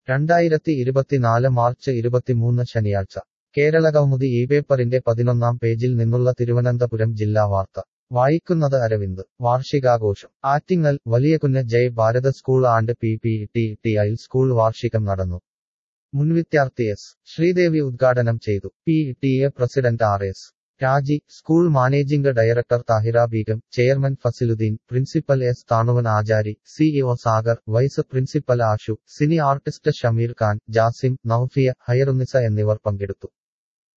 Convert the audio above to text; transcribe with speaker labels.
Speaker 1: രണ്ടായിരത്തി ഇരുപത്തിനാല് മാർച്ച് ഇരുപത്തിമൂന്ന് ശനിയാഴ്ച കേരളകൗമുദി ഈ പേപ്പറിന്റെ പതിനൊന്നാം പേജിൽ നിന്നുള്ള തിരുവനന്തപുരം ജില്ലാ വാർത്ത വായിക്കുന്നത് അരവിന്ദ് വാർഷികാഘോഷം Attingal Valiyakunnu Jai Bharat school and P P T T I school വാർഷികം നടന്നു മുൻവിദ്യാർത്ഥി എസ് ശ്രീദേവി ഉദ്ഘാടനം ചെയ്തു P T A president R S Raji school managing director Thahira Beegum chairman Fasiluddin principal S Thanuvan Achari CEO Sagar vice principal Ashu cine artist Shameer Khan Jasim Noufiya Hayarunnisa എന്നിവർ പങ്കെടുത്തു